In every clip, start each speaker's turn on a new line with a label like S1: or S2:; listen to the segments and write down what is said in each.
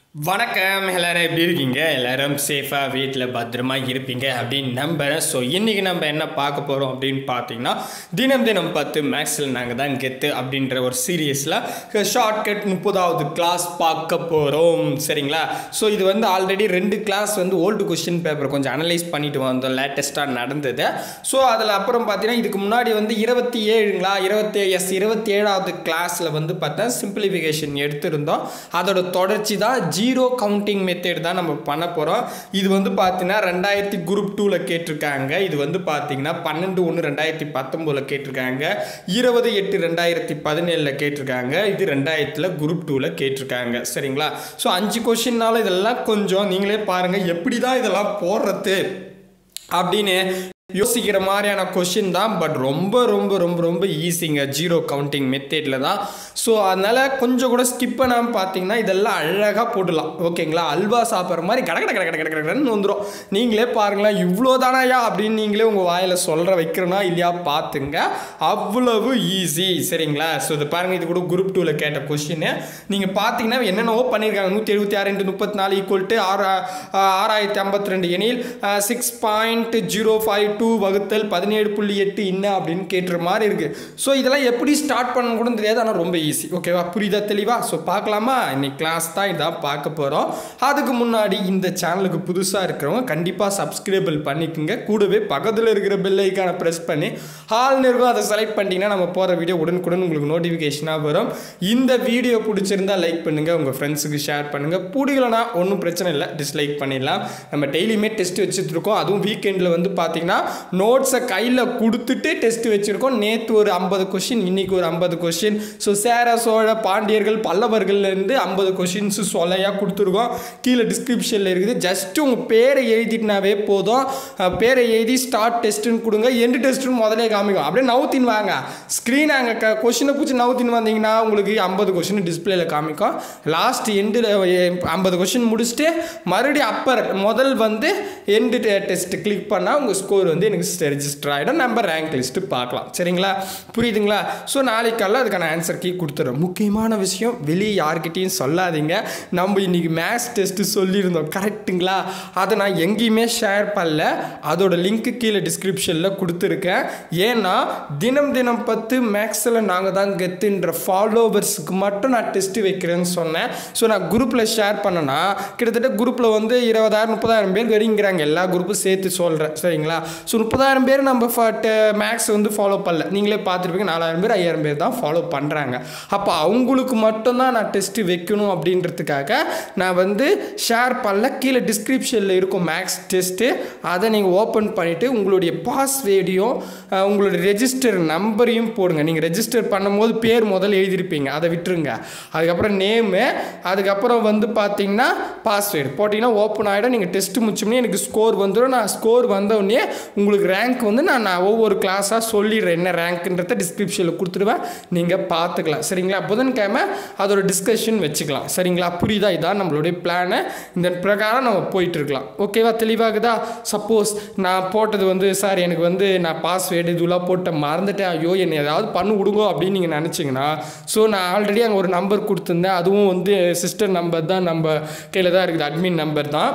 S1: வணக்கம் எல்லாரும் எப்படி இருக்கீங்க எல்லாரும் சேஃபாக வீட்டில் பத்திரமா இருப்பீங்க அப்படின்னு நம்புகிறேன் ஸோ இன்றைக்கி நம்ம என்ன பார்க்க போகிறோம் அப்படின்னு பார்த்தீங்கன்னா தினம் தினம் பத்து மேக்ஸில் நாங்கள் தான் கெத்து அப்படின்ற ஒரு சீரியஸில் ஷார்ட்கட் முப்பதாவது கிளாஸ் பார்க்க போகிறோம் சரிங்களா ஸோ இது வந்து ஆல்ரெடி ரெண்டு கிளாஸ் வந்து ஓல்டு கொஸ்டின் பேப்பர் கொஞ்சம் அனலைஸ் பண்ணிட்டு வந்தோம் லேட்டஸ்ட்டாக நடந்தது ஸோ அதில் அப்புறம் பார்த்தீங்கன்னா இதுக்கு முன்னாடி வந்து இருபத்தி ஏழுங்களா இருபத்தி எஸ் இருபத்தி ஏழாவது கிளாஸில் வந்து பார்த்தா சிம்பிளிஃபிகேஷன் எடுத்திருந்தோம் அதோட தொடர்ச்சி தான் ஜீரோ கவுண்டிங் மெத்தட் தான் நம்ம பண்ண போகிறோம் இது வந்து பார்த்தீங்கன்னா ரெண்டாயிரத்தி குரூப் டூவில் கேட்டிருக்காங்க இது வந்து பார்த்தீங்கன்னா பன்னெண்டு ஒன்று ரெண்டாயிரத்தி பத்தொம்போதில் கேட்டிருக்காங்க இருபது எட்டு ரெண்டாயிரத்தி பதினேழில் கேட்டிருக்காங்க இது ரெண்டாயிரத்தில் குரூப் டூவில் கேட்டிருக்காங்க சரிங்களா ஸோ அஞ்சு கொஷின்னால இதெல்லாம் கொஞ்சம் நீங்களே பாருங்கள் எப்படி தான் இதெல்லாம் போடுறது அப்படின்னு யோசிக்கிற மாதிரியான கொஷின் தான் பட் ரொம்ப ரொம்ப ரொம்ப ரொம்ப ஈஸிங்க ஜீரோ கவுண்டிங் மெத்தேடில் தான் ஸோ அதனால் கொஞ்சம் கூட ஸ்கிப் பண்ணாமல் பார்த்தீங்கன்னா இதெல்லாம் அழகாக போடலாம் ஓகேங்களா அல்வா சாப்பிட்ற மாதிரி கட கட கட கட கட கடன்னு வந்துடும் நீங்களே பாருங்களேன் இவ்வளோ தானாயா அப்படின்னு நீங்களே உங்கள் வாயில் சொல்கிற வைக்கிறனா இல்லையா பார்த்துங்க அவ்வளவு ஈஸி சரிங்களா ஸோ இது பாருங்கள் இது கூட குரூப் டூவில் கேட்ட கொஷின் நீங்கள் பார்த்தீங்கன்னா என்னென்னவோ பண்ணியிருக்காங்க நூற்றி எழுபத்தி ஆறு இன்ட்டு முப்பத்தி நாலு ஈக்குவல் டு ஆறு ஆறாயிரத்தி ஐம்பத்தி ரெண்டு எனில் six point zero five two வகுத்தல் பதினேழு புள்ளி எட்டு என்ன அப்படின்னு கேட்டுற மாதிரி இருக்குது ஸோ இதெல்லாம் எப்படி ஸ்டார்ட் பண்ண கூட தெரியாது ஆனால் ரொம்ப ஈஸி ஓகேவா புரியுதா தெளிவா ஸோ பார்க்கலாமா இன்னைக்கு கிளாஸ் தான் இதான் பார்க்க போகிறோம் அதுக்கு முன்னாடி இந்த சேனலுக்கு புதுசாக இருக்கிறவங்க கண்டிப்பாக சப்ஸ்கிரைபிள் பண்ணிக்கோங்க கூடவே பக்கத்தில் இருக்கிற பெல் ஐக்கானை ப்ரெஸ் பண்ணி ஹால்னு இருக்கும் அதை செலக்ட் பண்ணிட்டீங்கன்னா நம்ம போகிற வீடியோ உடனுக்குடன் உங்களுக்கு நோட்டிஃபிகேஷனாக வரும் இந்த வீடியோ பிடிச்சிருந்தா லைக் பண்ணுங்கள் உங்கள் ஃப்ரெண்ட்ஸுக்கு ஷேர் பண்ணுங்கள் பிடிக்கலனா ஒன்றும் பிரச்சனை இல்லை டிஸ்லைக் பண்ணிடலாம் நம்ம டெய்லியுமே டெஸ்ட் வச்சுட்டு இருக்கோம் அதுவும் வீக்கெண்டில் வந்து பார்த்தீங்கன்னா நோட்ஸை கையில் கொடுத்துட்டு டெஸ்ட் வச்சுருக்கோம் நேற்று ஒரு ஐம்பது கொஷின் இன்னைக்கு ஒரு ஐம்பது கொஷின் ஸோ சேர சோழ பாண்டியர்கள் பல்லவர்கள்லேருந்து ஐம்பது கொஷின்ஸ் சொலையாக கொடுத்துருக்கோம் கீழே டிஸ்கிரிப்ஷனில் இருக்குது ஜஸ்ட்டு உங்கள் பேரை எழுதிட்டுனாவே போதும் அஹ் பேரை எழுதி ஸ்டார்ட் டெஸ்ட்டுன்னு கொடுங்க எண்டு டெஸ்ட்டுன்னு முதலே காமிக்கும் அப்படியே நவுத்தின் வாங்க ஸ்க்ரீன் அங்கே க கொஷினை பிடிச்சி நவுத்தின் வந்தீங்கன்னா உங்களுக்கு ஐம்பது கொஷின் டிஸ்பிளேல காமிக்கும் லாஸ்ட் எண்டில் ஐம்பது கொஷின் முடிச்சுட்டு மறுபடியும் அப்பர் முதல் வந்து எண்டு டெஸ்ட் கிளிக் பண்ணால் உங்கள் ஸ்கோர் வந்து எனக்கு ரெஜிஸ்டர் ஆகிடும் நம்ம ரேங்க் லிஸ்ட்டு பார்க்கலாம் சரிங்களா புரியுதுங்களா ஸோ நாளைக்கு காலைல அதுக்கான ஆன்சர் கீ கொடுத்துறோம் முக்கியமான விஷயம் வெளியே யார்கிட்டையும் சொல்லாதீங்க நம்ம இன்னைக்கு மேத்ஸ் டெஸ்ட்டு சொல்லியிருந்தோம் கரெக்டுங்களா அதை நான் எங்கேயுமே ஷேர் பண்ணல அதோட லிங்க்கு கீழே டிஸ்கிரிப்ஷனில் கொடுத்துருக்கேன் ஏன்னா தினம் தினம் பத்து மேக்ஸில் நாங்கள் தான் கெத்துன்ற ஃபாலோவர்ஸுக்கு மட்டும் நான் டெஸ்ட்டு வைக்கிறேன்னு சொன்னேன் ஸோ நான் குரூப்பில் ஷேர் பண்ணேன்னா கிட்டத்தட்ட குரூப்பில் வந்து இருபதாயிரம் முப்பதாயிரம் பேர் வெறிங்கிறாங்க எல்லா குரூப்பும் சேர்த்து சொல்கிறேன் சரிங்களா ஸோ முப்பதாயிரம் பேர் நம்ம மேக்ஸ் வந்து ஃபாலோ பண்ணல நீங்களே பார்த்துருப்பீங்க நாலாயிரம் பேர் ஐயாயிரம் பேர் தான் ஃபாலோ பண்ணுறாங்க அப்போ அவங்களுக்கு மட்டும்தான் நான் டெஸ்ட்டு வைக்கணும் அப்படின்றதுக்காக நான் வந்து ஷேர் பண்ணல கீழே டிஸ்கிரிப்ஷனில் இருக்கும் மேக்ஸ் டெஸ்ட்டு அதை நீங்கள் ஓப்பன் பண்ணிவிட்டு உங்களுடைய பாஸ்வேர்டையும் உங்களுடைய ரெஜிஸ்டர் நம்பரையும் போடுங்க நீங்கள் ரெஜிஸ்டர் பண்ணும்போது பேர் முதல்ல எழுதியிருப்பீங்க அதை விட்டுருங்க அதுக்கப்புறம் நேமு அதுக்கப்புறம் வந்து பார்த்தீங்கன்னா பாஸ்வேர்டு போட்டிங்கன்னா ஓப்பன் ஆகிடும் நீங்கள் டெஸ்ட்டு முடிச்சோம்னே எனக்கு ஸ்கோர் வந்துடும் நான் ஸ்கோர் வந்தோடனே உங்களுக்கு ரேங்க் வந்து நான் நான் ஒவ்வொரு கிளாஸாக சொல்லிடுறேன் என்ன ரேங்க்குன்றத டிஸ்கிரிப்ஷனில் கொடுத்துருவேன் நீங்கள் பார்த்துக்கலாம் சரிங்களா புதன்கிழமை அதோட டிஸ்கஷன் வச்சுக்கலாம் சரிங்களா புரியுதா இதான் நம்மளுடைய பிளானை இந்த பிரகாரம் நம்ம போயிட்டு இருக்கலாம் ஓகேவா தெளிவாகுதா சப்போஸ் நான் போட்டது வந்து சார் எனக்கு வந்து நான் பாஸ்வேர்டு இதெல்லாம் போட்ட மறந்துட்டேன் ஐயோ என்னை ஏதாவது பண்ணு விடுங்க அப்படின்னு நீங்கள் நினச்சிங்கன்னா ஸோ நான் ஆல்ரெடி அங்கே ஒரு நம்பர் கொடுத்துருந்தேன் அதுவும் வந்து சிஸ்டர் நம்பர் தான் நம்ம கையில் தான் இருக்குது அட்மின் நம்பர் தான்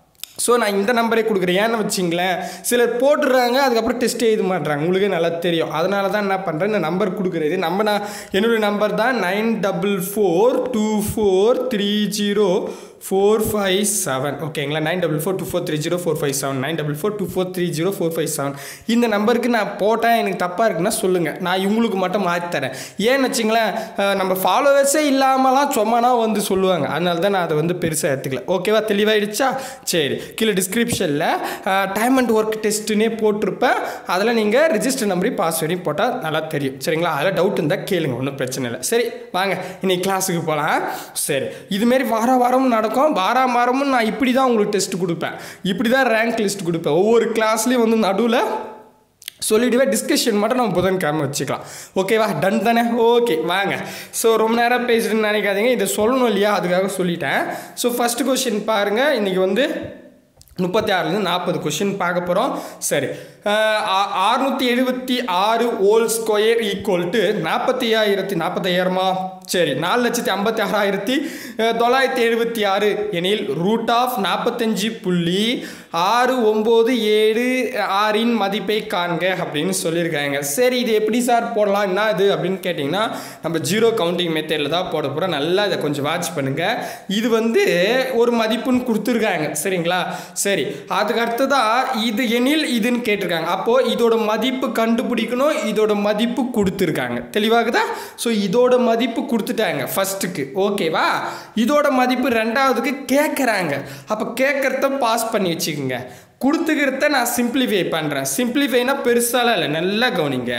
S1: ஸோ நான் இந்த நம்பரே கொடுக்குறேன் ஏன்னு வச்சிங்களேன் சிலர் போட்டுடுறாங்க அதுக்கப்புறம் டெஸ்ட் எழுத மாட்டுறாங்க உங்களுக்கே நல்லா தெரியும் அதனால தான் என்ன பண்ணுறேன் இந்த நம்பர் கொடுக்குறது நம்ம நான் என்னுடைய நம்பர் தான் nine double four two four three zero four five seven ஓகேங்களா nine double four two four three zero four five seven nine double four two four three zero four five seven இந்த நம்பருக்கு நான் போட்டால் எனக்கு தப்பாக இருக்குன்னா சொல்லுங்கள் நான் இவங்களுக்கு மட்டும் மாற்றி தரேன் ஏன்னு வச்சிங்களேன் நம்ம ஃபாலோவர்ஸே இல்லாமலாம் சும்மானா வந்து சொல்லுவாங்க அதனால தான் நான் அதை வந்து பெருசாக எடுத்துக்கல ஓகேவா தெளிவாயிடுச்சா சரி கீழே டிஸ்கிரிப்ஷனில் டைம் அண்ட் ஒர்க் டெஸ்ட்டுன்னே போட்டிருப்பேன் அதில் நீங்கள் ரிஜிஸ்டர் நம்பரையும் பாஸ்வேர்டையும் போட்டால் நல்லா தெரியும் சரிங்களா அதில் டவுட் இருந்தால் கேளுங்க ஒன்றும் பிரச்சனை இல்லை சரி வாங்க இன்னைக்கு கிளாஸுக்கு போகலாம் சரி இதுமாரி வார வாரமும் நடக்கும் வாரம் வாரமும் நான் இப்படி தான் உங்களுக்கு டெஸ்ட் கொடுப்பேன் இப்படி தான் ரேங்க் லிஸ்ட் கொடுப்பேன் ஒவ்வொரு கிளாஸ்லேயும் வந்து நடுவில் சொல்லிவிடுவேன் டிஸ்கஷன் மட்டும் நம்ம புதன்கிழமை வச்சுக்கலாம் ஓகேவா டன் தானே ஓகே வாங்க ஸோ ரொம்ப நேரம் பேசுகிறேன்னு நினைக்காதீங்க இதை சொல்லணும் இல்லையா அதுக்காக சொல்லிட்டேன் ஸோ ஃபஸ்ட்டு கொஷின் பாருங்கள் இன்றைக்கி வந்து முப்பத்தி ஆறுலேருந்து நாற்பது கொஷின் பார்க்க போகிறோம் சரி அறுநூற்றி எழுபத்தி ஆறு ஓல் ஸ்கொயர் ஈக்குவல் டு நாற்பத்தி ஆயிரத்தி நாற்பத்தையாயிரமா சரி நாலு லட்சத்தி ஐம்பத்தி ஆறாயிரத்தி அஹ், தொள்ளாயிரத்தி எழுபத்தி ஆறு எனில் ரூட் ஆஃப் நாற்பத்தஞ்சு புள்ளி ஆறு ஒம்பது ஏழு ஆறின் மதிப்பை காண்க அப்படின்னு சொல்லியிருக்காங்க சரி இது எப்படி சார் போடலாம் என்ன இது அப்படின்னு கேட்டிங்கன்னா நம்ம ஜீரோ கவுண்டிங் மெத்தடில் தான் போட போகிறோம் நல்லா இதை கொஞ்சம் வாட்ச் பண்ணுங்கள் இது வந்து ஒரு மதிப்புன்னு கொடுத்துருக்காங்க சரிங்களா சரி அதுக்கு அடுத்ததாக இது எனில் இதுன்னு கேட்டிருக்காங்க அப்போது இதோட மதிப்பு கண்டுபிடிக்கணும் இதோட மதிப்பு கொடுத்துருக்காங்க தெளிவாகுதா ஸோ இதோட மதிப்பு கொடுத்துட்டாங்க ஃபஸ்ட்டுக்கு ஓகேவா இதோட மதிப்பு ரெண்டாவதுக்கு கேட்குறாங்க அப்போ கேட்குறத பாஸ் பண்ணி வச்சுக்கோங்க கொடுத்துக்கிறத நான் சிம்பிளிஃபை பண்ணுறேன் சிம்பிளிஃபைனா பெருசாலாம் இல்லை நல்லா கவனிங்க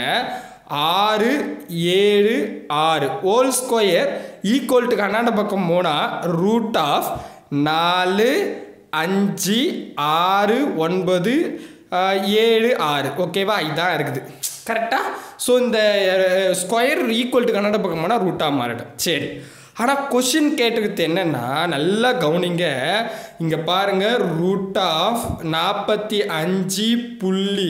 S1: ஆறு ஏழு ஆறு ஹோல் ஸ்கொயர் ஈக்குவல் டு கண்ணாண்ட பக்கம் போனால் ரூட் ஆஃப் நாலு அஞ்சு ஆறு ஒன்பது ஆஹ், ஏழு ஆறு ஓகேவா இதான் இருக்குது கரெக்டாக ஸோ இந்த ஸ்கொயர் ஈக்குவல் டு கன்னட பக்கம் போனால் ரூட்டாக மாறிடும் சரி ஆனால் கொஷின் கேட்டுக்கிறது என்னென்னா நல்லா கவனிங்க இங்கே பாருங்கள் ரூட் ஆஃப் நாற்பத்தி அஞ்சு புள்ளி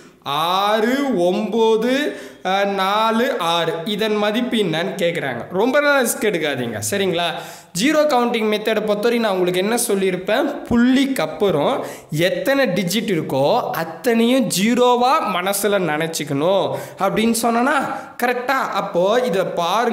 S1: ஆறு ஒம்பது அஹ், நாலு ஆறு இதன் மதிப்பு என்னன்னு கேட்குறாங்க ரொம்ப நாள் ரிஸ்க் எடுக்காதீங்க சரிங்களா ஜீரோ கவுண்டிங் மெத்தடை பொறுத்தவரைக்கும் நான் உங்களுக்கு என்ன சொல்லியிருப்பேன் புள்ளிக்கு அப்புறம் எத்தனை டிஜிட் இருக்கோ அத்தனையும் ஜீரோவாக மனசில் நினச்சிக்கணும் அப்படின்னு சொன்னனா கரெக்டாக அப்போது இதை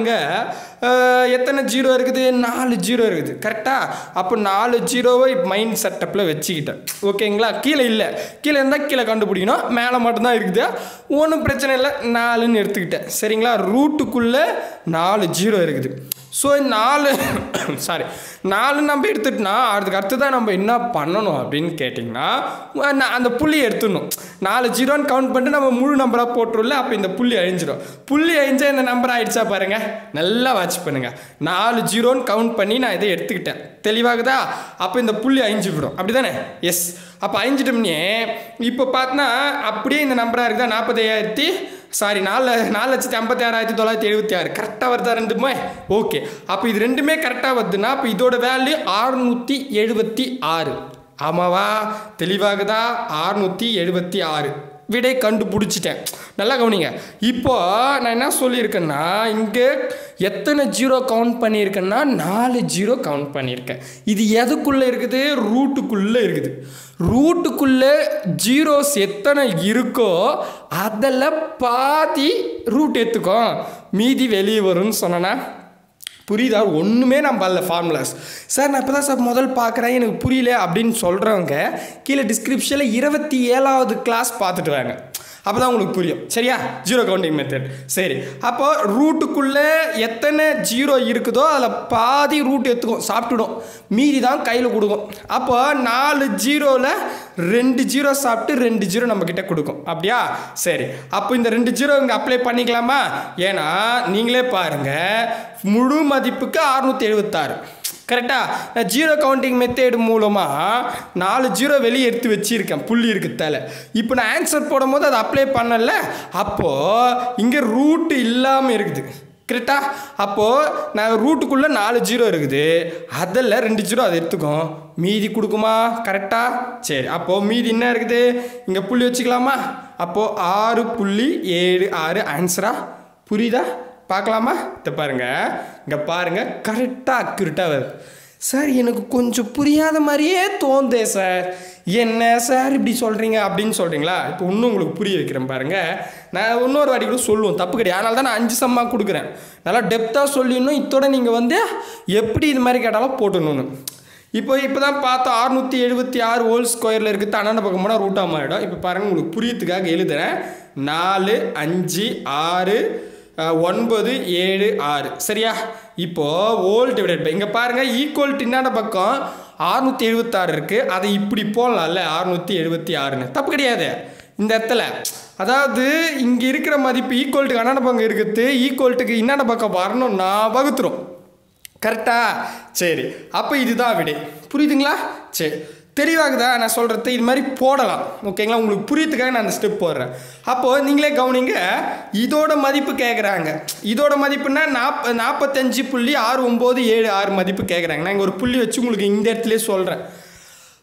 S1: பாருங்கள் எத்தனை ஜீரோ இருக்குது நாலு ஜீரோ இருக்குது கரெக்டாக அப்போ நாலு ஜீரோவை மைண்ட் செட்டப்பில் வச்சுக்கிட்டேன் ஓகேங்களா கீழே இல்லை கீழே இருந்தால் கீழே கண்டுபிடிக்கணும் மேலே மட்டும்தான் இருக்குது ஒன்றும் பிரச்சனை இல்லை நாலுன்னு எடுத்துக்கிட்டேன் சரிங்களா ரூட்டுக்குள்ளே நாலு ஜீரோ இருக்குது ஸோ நாலு சாரி நாலு நம்ம எடுத்துட்டோம்னா அதுக்கு அடுத்து தான் நம்ம என்ன பண்ணணும் அப்படின்னு கேட்டிங்கன்னா நான் அந்த புள்ளி எடுத்துடணும் நாலு ஜீரோன்னு கவுண்ட் பண்ணிட்டு நம்ம முழு நம்பராக போட்டுருல அப்போ இந்த புள்ளி அழிஞ்சிடும் புள்ளி அழிஞ்சா இந்த நம்பர் ஆயிடுச்சா பாருங்க நல்லா வாட்ச் பண்ணுங்க நாலு ஜீரோன்னு கவுண்ட் பண்ணி நான் இதை எடுத்துக்கிட்டேன் தெளிவாகுதா அப்போ இந்த புள்ளி அழிஞ்சு விடும் அப்படி தானே எஸ் அப்போ அழிஞ்சிட்டோம்னே இப்போ பார்த்தனா அப்படியே இந்த நம்பராக இருக்குதா நாற்பத்தையாயிரத்தி சாரி நாலு நாலு லட்சத்தி ஐம்பத்தி ஆறாயிரத்தி தொள்ளாயிரத்தி எழுபத்தி ஆறு கரெக்டாக வருதா ரெண்டுமே ஓகே அப்போ இது ரெண்டுமே கரெக்டாக வருதுன்னா அப்போ இதோட வேல்யூ ஆறுநூற்றி எழுபத்தி ஆறு ஆமாவா தெளிவாகுதா ஆறுநூற்றி எழுபத்தி ஆறு விடை கண்டுபிடிச்சிட்டேன் நல்லா கவனிங்க இப்போ நான் என்ன சொல்லியிருக்கேன்னா இங்கே எத்தனை ஜீரோ கவுண்ட் பண்ணியிருக்கேன்னா நாலு ஜீரோ கவுண்ட் பண்ணியிருக்கேன் இது எதுக்குள்ளே இருக்குது ரூட்டுக்குள்ளே இருக்குது ரூட்டுக்குள்ளே ஜீரோஸ் எத்தனை இருக்கோ அதில் பாதி ரூட் எடுத்துக்கோ மீதி வெளியே வரும்னு சொன்னேன்னா புரியுதா ஒன்றுமே நம்ம அல்ல ஃபார்முலாஸ் சார் நான் இப்போ தான் சார் முதல் பார்க்குறேன் எனக்கு புரியல அப்படின்னு சொல்கிறவங்க கீழே டிஸ்கிரிப்ஷனில் இருபத்தி ஏழாவது கிளாஸ் பார்த்துட்டு வாங்க அப்போ தான் உங்களுக்கு புரியும் சரியா ஜீரோ கவுண்டிங் மெத்தட் சரி அப்போ ரூட்டுக்குள்ளே எத்தனை ஜீரோ இருக்குதோ அதில் பாதி ரூட் எடுத்துக்கும் சாப்பிட்டுடும் மீதி தான் கையில் கொடுக்கும் அப்போ நாலு ஜீரோவில் ரெண்டு ஜீரோ சாப்பிட்டு ரெண்டு ஜீரோ நம்மக்கிட்ட கொடுக்கும் அப்படியா சரி அப்போ இந்த ரெண்டு ஜீரோ இங்கே அப்ளை பண்ணிக்கலாமா ஏன்னா நீங்களே பாருங்கள் முழு மதிப்புக்கு அறுநூற்றி எழுபத்தாறு கரெக்டா நான் ஜீரோ கவுண்டிங் மெத்தேடு மூலமாக நாலு ஜீரோ வெளியே எடுத்து வச்சிருக்கேன் புள்ளி இருக்குத்தால இப்போ நான் ஆன்சர் போடும்போது அதை அப்ளை பண்ணல அப்போது இங்கே ரூட் இல்லாமல் இருக்குது கரெக்டா அப்போது நான் ரூட்டுக்குள்ளே நாலு ஜீரோ இருக்குது அதில் ரெண்டு ஜீரோ அதை எடுத்துக்கும் மீதி கொடுக்குமா கரெக்டாக சரி அப்போது மீதி என்ன இருக்குது இங்கே புள்ளி வச்சுக்கலாமா அப்போது ஆறு புள்ளி ஏழு ஆறு ஆன்சரா புரியுதா பார்க்கலாமா இதை பாருங்க இங்கே பாருங்க கரெக்டாக அக்யூரேட்டாக வருது சார் எனக்கு கொஞ்சம் புரியாத மாதிரியே தோந்தே சார் என்ன சார் இப்படி சொல்கிறீங்க அப்படின்னு சொல்கிறீங்களா இப்போ இன்னும் உங்களுக்கு புரிய வைக்கிறேன் பாருங்கள் நான் இன்னொரு வாட்டி கூட சொல்லுவோம் தப்பு கிடையாது அதனால தான் நான் அஞ்சு சம்மா கொடுக்குறேன் நல்லா டெப்த்தாக சொல்லிடணும் இத்தோட நீங்கள் வந்து எப்படி இது மாதிரி கேட்டாலும் போட்டுடணும்னு இப்போ இப்போ தான் பார்த்தோம் அறுநூற்றி எழுபத்தி ஆறு ஹோல் ஸ்கொயரில் இருக்குது அண்ணாண்ட பக்கம் போனால் ரூட்டாக மாறிடும் இப்போ பாருங்கள் உங்களுக்கு புரியத்துக்காக எழுதுறேன் நாலு அஞ்சு ஆறு அஹ், ஒன்பது ஏழு ஆறு சரியா இப்போது ஓல் டிவைடட் பை இங்கே பாருங்கள் ஈக்குவல் இன்னாண்ட பக்கம் அறுநூற்றி எழுபத்தாறு இருக்குது அதை இப்படி போடலாம்ல அறுநூற்றி எழுபத்தி ஆறுன்னு தப்பு கிடையாது இந்த இடத்துல அதாவது இங்கே இருக்கிற மதிப்பு ஈக்குவல்ட்டுக்கு அண்ணாண்ட பக்கம் இருக்குது ஈக்குவல்ட்டுக்கு இன்னாண்ட பக்கம் வரணும்னா வகுத்துரும் கரெக்டா சரி அப்போ இதுதான் விடை புரியுதுங்களா சரி தெளிவாகுதா நான் சொல்கிறது இது மாதிரி போடலாம் ஓகேங்களா உங்களுக்கு புரியத்துக்காக நான் அந்த ஸ்டெப் போடுறேன் அப்போது நீங்களே கவனிங்க இதோட மதிப்பு கேட்குறாங்க இதோட மதிப்புனா நாப் நாற்பத்தஞ்சு புள்ளி ஆறு ஒம்பது ஏழு ஆறு மதிப்பு கேட்குறாங்க நான் இங்கே ஒரு புள்ளி வச்சு உங்களுக்கு இந்த இடத்துலயே சொல்கிறேன்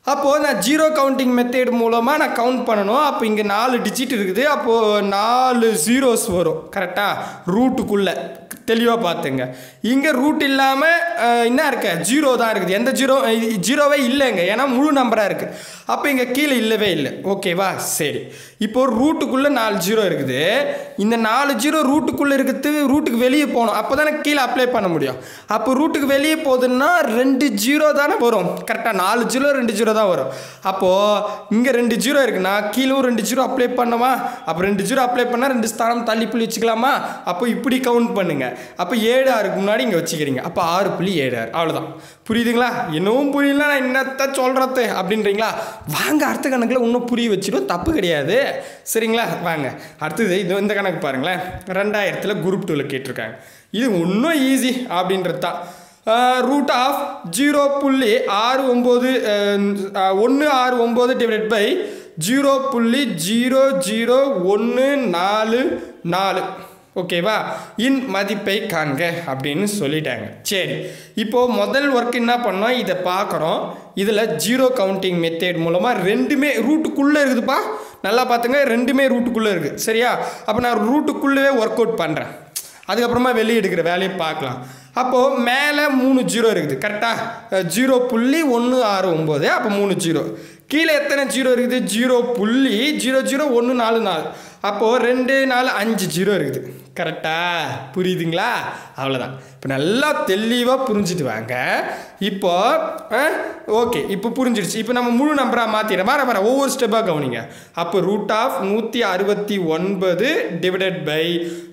S1: அப்போது நான் ஜீரோ கவுண்டிங் மெத்தேட் மூலமாக நான் கவுண்ட் பண்ணணும் அப்போ இங்கே நாலு டிஜிட் இருக்குது அப்போது நாலு ஜீரோஸ் வரும் கரெக்டாக ரூட்டுக்குள்ளே தெளிவாக பார்த்துங்க இங்கே ரூட் இல்லாமல் என்ன இருக்க ஜீரோ தான் இருக்குது எந்த ஜீரோ ஜீரோவே இல்லைங்க ஏன்னா முழு நம்பராக இருக்குது அப்போ இங்கே கீழே இல்லவே இல்லை ஓகேவா சரி இப்போ ரூட்டுக்குள்ளே நாலு ஜீரோ இருக்குது இந்த நாலு ஜீரோ ரூட்டுக்குள்ளே இருக்கிறது ரூட்டுக்கு வெளியே போகணும் அப்போ தானே கீழே அப்ளை பண்ண முடியும் அப்போ ரூட்டுக்கு வெளியே போகுதுன்னா ரெண்டு ஜீரோ தானே வரும் கரெக்டாக நாலு ஜீரோ ரெண்டு ஜீரோ தான் வரும் அப்போது இங்கே ரெண்டு ஜீரோ இருக்குன்னா கீழே ரெண்டு ஜீரோ அப்ளை பண்ணவா அப்போ ரெண்டு ஜீரோ அப்ளை பண்ணால் ரெண்டு ஸ்தானம் தள்ளி புள்ளி வச்சுக்கலாமா அப்போ இப்படி கவுண்ட் பண்ணுங்க அப்போ ஏழு ஆறுக்கு முன்னாடி இங்கே வச்சுக்கிறீங்க அப்போ ஆறு புள்ளி ஏழு ஆறு அவ்வளோதான் புரியுதுங்களா இன்னும் புரியல நான் என்னத்த சொல்கிறது அப்படின்றீங்களா வாங்க அடுத்த கணக்கில் இன்னும் புரிய வச்சிடும் தப்பு கிடையாது சரிங்களா வாங்க அடுத்தது இது இந்த கணக்கு பாருங்களேன் ரெண்டாயிரத்தில் குரூப் டூவில் கேட்டிருக்காங்க இது இன்னும் ஈஸி அப்படின்றது தான் ரூட் ஆஃப் ஜீரோ புள்ளி ஆறு ஒம்பது ஒன்று ஆறு ஒம்பது டிவைட் பை ஜீரோ புள்ளி ஜீரோ ஜீரோ ஒன்று நாலு நாலு ஓகேவா இன் மதிப்பை காண்க அப்படின்னு சொல்லிட்டாங்க சரி இப்போது முதல் ஒர்க் என்ன பண்ணோம் இதை பார்க்குறோம் இதில் ஜீரோ கவுண்டிங் மெத்தேட் மூலமாக ரெண்டுமே ரூட்டுக்குள்ளே இருக்குதுப்பா நல்லா பார்த்துங்க ரெண்டுமே ரூட்டுக்குள்ளே இருக்குது சரியா அப்போ நான் ரூட்டுக்குள்ளே ஒர்க் அவுட் பண்ணுறேன் அதுக்கப்புறமா வெளியே எடுக்கிற வேலையை பார்க்கலாம் அப்போது மேலே மூணு ஜீரோ இருக்குது கரெக்டாக ஜீரோ புள்ளி ஒன்று ஆறு ஒம்பது அப்போ மூணு ஜீரோ கீழே எத்தனை ஜீரோ இருக்குது ஜீரோ புள்ளி ஜீரோ ஜீரோ ஒன்று நாலு நாலு அப்போது ரெண்டு நாலு அஞ்சு ஜீரோ இருக்குது கரெக்டா புரியுதுங்களா அவ்வளோதான் இப்போ நல்லா தெளிவாக புரிஞ்சுட்டு வாங்க இப்போ ஓகே இப்போ புரிஞ்சிடுச்சு இப்போ நம்ம முழு நம்பராக மாற்றிடுறோம் வர வர ஒவ்வொரு ஸ்டெப்பாக கவனிங்க அப்போ ரூட் ஆஃப் நூற்றி அறுபத்தி ஒன்பது டிவைடட் பை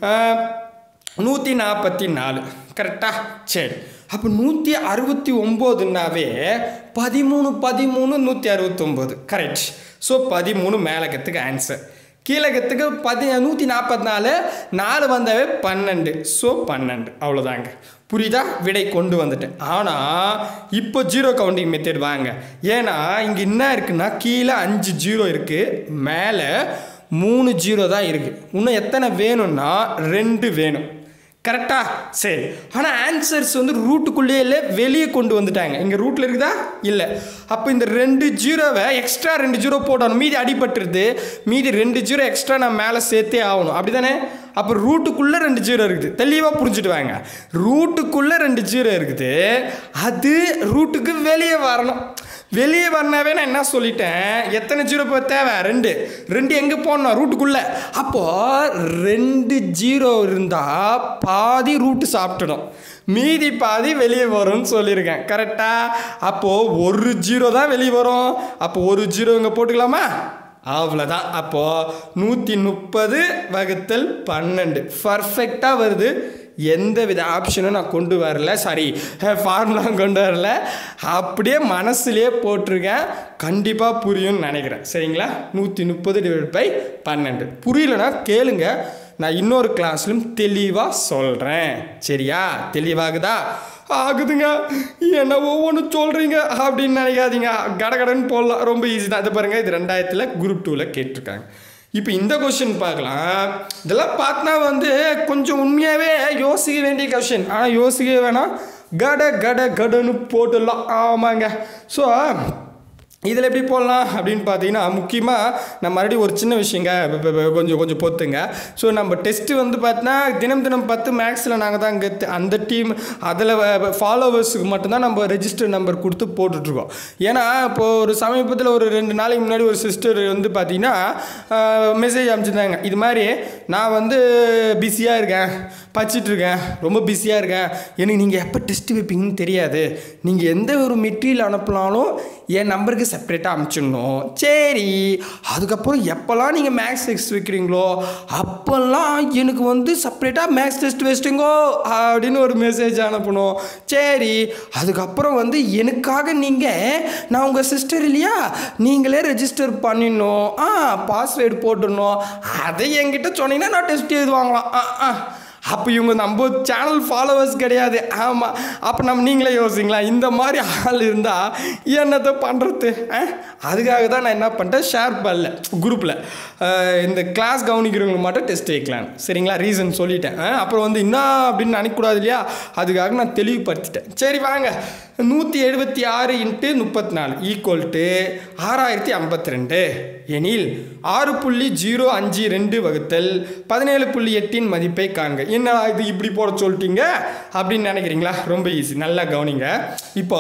S1: நூற்றி நாற்பத்தி நாலு கரெக்டா சரி அப்போ நூற்றி அறுபத்தி ஒம்போதுன்னாவே பதிமூணு பதிமூணு நூற்றி அறுபத்தொம்போது கரெக்ட் ஸோ பதிமூணு மேலகத்துக்கு ஆன்சர் கீழகத்துக்கு பதி நூற்றி நாற்பத்தி நாலு நாலு வந்தாவே பன்னெண்டு ஸோ பன்னெண்டு அவ்வளோதாங்க புரியுதா விடை கொண்டு வந்துட்டேன் ஆனால் இப்போ ஜீரோ கவுண்டிங் மெத்தட் வாங்க ஏன்னா இங்கே என்ன இருக்குன்னா கீழே அஞ்சு ஜீரோ இருக்குது மேலே மூணு ஜீரோ தான் இருக்குது இன்னும் எத்தனை வேணும்னா ரெண்டு வேணும் கரெக்டா சரி ஆனால் ஆன்சர்ஸ் வந்து ரூட்டுக்குள்ளேயே இல்லை வெளியே கொண்டு வந்துட்டாங்க இங்கே ரூட்டில் இருக்குதா இல்லை அப்போ இந்த ரெண்டு ஜீரோவை எக்ஸ்ட்ரா ரெண்டு ஜீரோ போடணும் மீதி அடிபட்டுருது மீதி ரெண்டு ஜீரோ எக்ஸ்ட்ரா நான் மேலே சேர்த்தே ஆகணும் அப்படி தானே அப்போ ரூட்டுக்குள்ளே ரெண்டு ஜீரோ இருக்குது தெளிவாக புரிஞ்சுட்டு வாங்க ரூட்டுக்குள்ளே ரெண்டு ஜீரோ இருக்குது அது ரூட்டுக்கு வெளியே வரணும் வெளியே வரனாவே நான் என்ன சொல்லிட்டேன் எத்தனை ஜீரோ இப்போ தேவை ரெண்டு ரெண்டு எங்கே போடணும் ரூட்டுக்குள்ளே அப்போது ரெண்டு ஜீரோ இருந்தால் பாதி ரூட்டு சாப்பிட்டுடும் மீதி பாதி வெளியே வரும்னு சொல்லியிருக்கேன் கரெக்டாக அப்போது ஒரு ஜீரோ தான் வெளியே வரும் அப்போ ஒரு ஜீரோ இங்கே போட்டுக்கலாமா அவ்வளோதான் அப்போது நூற்றி முப்பது வகுத்தல் பன்னெண்டு பர்ஃபெக்டாக வருது எந்த வித ஆப்ஷனும் நான் கொண்டு வரல சாரி ஃபார்முலாம் கொண்டு வரல அப்படியே மனசுலேயே போட்டிருக்கேன் கண்டிப்பாக புரியும்னு நினைக்கிறேன் சரிங்களா நூற்றி முப்பது டிவைட் பை பன்னெண்டு புரியலனா கேளுங்க நான் இன்னொரு கிளாஸ்லையும் தெளிவாக சொல்கிறேன் சரியா தெளிவாகுதா ஆகுதுங்க என்ன ஒவ்வொன்று சொல்கிறீங்க அப்படின்னு நினைக்காதீங்க கடகடன்னு போடலாம் ரொம்ப ஈஸி தான் இது பாருங்கள் இது ரெண்டாயிரத்தில் குரூப் டூவில் கேட்டிருக்காங்க இப்போ இந்த கொஷின் பார்க்கலாம் இதெல்லாம் பார்த்தா வந்து கொஞ்சம் உண்மையாகவே யோசிக்க வேண்டிய கொஷின் ஆனால் யோசிக்க வேணாம் கட கட கடன்னு போட்டுடலாம் ஆமாங்க ஸோ இதில் எப்படி போடலாம் அப்படின்னு பார்த்தீங்கன்னா முக்கியமாக நான் மறுபடியும் ஒரு சின்ன விஷயங்க இப்ப- இப்ப- இப்ப கொஞ்சம் கொஞ்சம் பொத்துங்க ஸோ நம்ம டெஸ்ட்டு வந்து பார்த்தீங்கன்னா தினம் தினம் பத்து மேக்ஸில் நாங்கள் தான் கெத்து அந்த டீம் அதில் ஃபாலோவர்ஸுக்கு மட்டும்தான் நம்ம ரெஜிஸ்டர் நம்பர் கொடுத்து போட்டுட்ருக்கோம் ஏன்னா இப்போது ஒரு சமீபத்தில் ஒரு ரெண்டு நாளைக்கு முன்னாடி ஒரு சிஸ்டர் வந்து பார்த்தீங்கன்னா மெசேஜ் அனுப்பிச்சிருந்தாங்க இது மாதிரி நான் வந்து பிஸியாக இருக்கேன் படிச்சிட்டு இருக்கேன் ரொம்ப பிஸியாக இருக்கேன் எனக்கு நீங்கள் எப்போ டெஸ்ட் வைப்பீங்கன்னு தெரியாது நீங்கள் எந்த ஒரு மெட்டீரியல் அனுப்பினாலும் என் நம்பருக்கு செப்பரேட்டாக அனுப்பிச்சிடணும் சரி அதுக்கப்புறம் எப்போல்லாம் நீங்கள் மேக்ஸ் டெஸ்ட் வைக்கிறீங்களோ அப்போல்லாம் எனக்கு வந்து செப்பரேட்டாக மேக்ஸ் டெஸ்ட் வச்சிட்டுங்கோ அப்படின்னு ஒரு மெசேஜ் அனுப்பணும் சரி அதுக்கப்புறம் வந்து எனக்காக நீங்கள் நான் உங்கள் சிஸ்டர் இல்லையா நீங்களே ரெஜிஸ்டர் பண்ணிடணும் ஆ பாஸ்வேர்டு போட்டுடணும் அதை என்கிட்ட சொன்னீங்கன்னா நான் டெஸ்ட் எழுதுவாங்களாம் ஆ ஆ அப்போ இவங்க நம்ம சேனல் ஃபாலோவர்ஸ் கிடையாது ஆமாம் அப்போ நம்ம நீங்களே யோசிங்களா இந்த மாதிரி ஆள் இருந்தால் என்னத்தை பண்ணுறது அதுக்காக தான் நான் என்ன பண்ணிட்டேன் ஷேர் பண்ணல குரூப்பில் இந்த கிளாஸ் கவனிக்கிறவங்களுக்கு மட்டும் டெஸ்ட் வைக்கலாம் சரிங்களா ரீசன் சொல்லிட்டேன் ஆ, அப்புறம் வந்து என்ன அப்படின்னு நினைக்கக்கூடாது இல்லையா அதுக்காக நான் தெளிவுபடுத்திட்டேன் சரி வாங்க நூற்றி எழுபத்தி ஆறு இன்ட்டு முப்பத்தி நாலு ஈக்குவல் டு ஆறாயிரத்தி ஐம்பத்தி ரெண்டு எனில் ஆறு புள்ளி ஜீரோ அஞ்சு ரெண்டு வகுத்தல் பதினேழு புள்ளி எட்டின் மதிப்பை காண்க என்ன இது இப்படி போட சொல்லிட்டீங்க அப்படின்னு நினைக்கிறீங்களா ரொம்ப ஈஸி நல்லா கவனிங்க இப்போ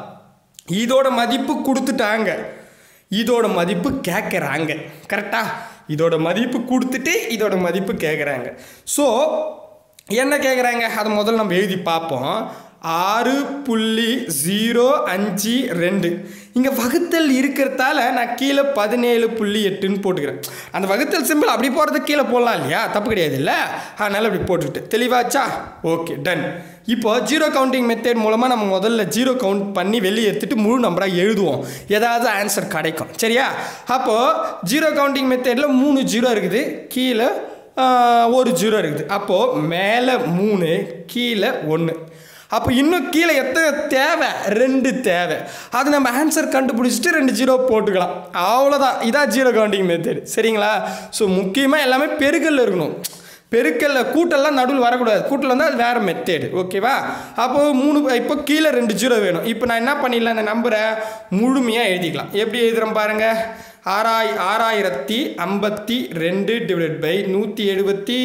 S1: இதோட மதிப்பு கொடுத்துட்டாங்க இதோட மதிப்பு கேட்குறாங்க கரெக்டா இதோட மதிப்பு கொடுத்துட்டு இதோட மதிப்பு கேட்குறாங்க ஸோ என்ன கேட்குறாங்க அதை முதல்ல நம்ம எழுதி பார்ப்போம் ஆறு புள்ளி ஜீரோ அஞ்சு ரெண்டு இங்கே வகுத்தல் இருக்கிறதால நான் கீழே பதினேழு புள்ளி எட்டுன்னு போட்டுக்கிறேன் அந்த வகுத்தல் சிம்பிள் அப்படி போகிறது கீழே போடலாம் இல்லையா தப்பு கிடையாது இல்லை அதனால் அப்படி போட்டுக்கிட்டு தெளிவாச்சா ஓகே டன் இப்போ ஜீரோ கவுண்டிங் மெத்தட் மூலமாக நம்ம முதல்ல ஜீரோ கவுண்ட் பண்ணி வெளியே எடுத்துட்டு முழு நம்பராக எழுதுவோம் ஏதாவது ஆன்சர் கிடைக்கும் சரியா அப்போது ஜீரோ கவுண்டிங் மெத்தடில் மூணு ஜீரோ இருக்குது கீழே ஆஹ், ஒரு ஜீரோ இருக்குது அப்போது மேலே மூணு கீழே ஒன்று அப்போ இன்னும் கீழே எத்தனை தேவை ரெண்டு தேவை அது நம்ம ஆன்சர் கண்டுபிடிச்சிட்டு ரெண்டு ஜீரோ போட்டுக்கலாம் அவ்வளோதான் இதான் ஜீரோ கவுண்டிங் மெத்தட் சரிங்களா ஸோ முக்கியமாக எல்லாமே பெருக்கல்ல இருக்கணும் பெருக்கல்ல கூட்டெல்லாம் நடுவில் வரக்கூடாது கூட்டில் வந்து அது வேறு மெத்தேடு ஓகேவா அப்போ மூணு இப்போ கீழே ரெண்டு ஜீரோ வேணும் இப்போ நான் என்ன பண்ணிடலாம் இந்த நம்பரை முழுமையாக எழுதிக்கலாம் எப்படி எழுதுகிறேன் பாருங்கள் ஆறாய் ஆறாயிரத்தி ஐம்பத்தி ரெண்டு டிவைடட் பை நூற்றி எழுபத்தி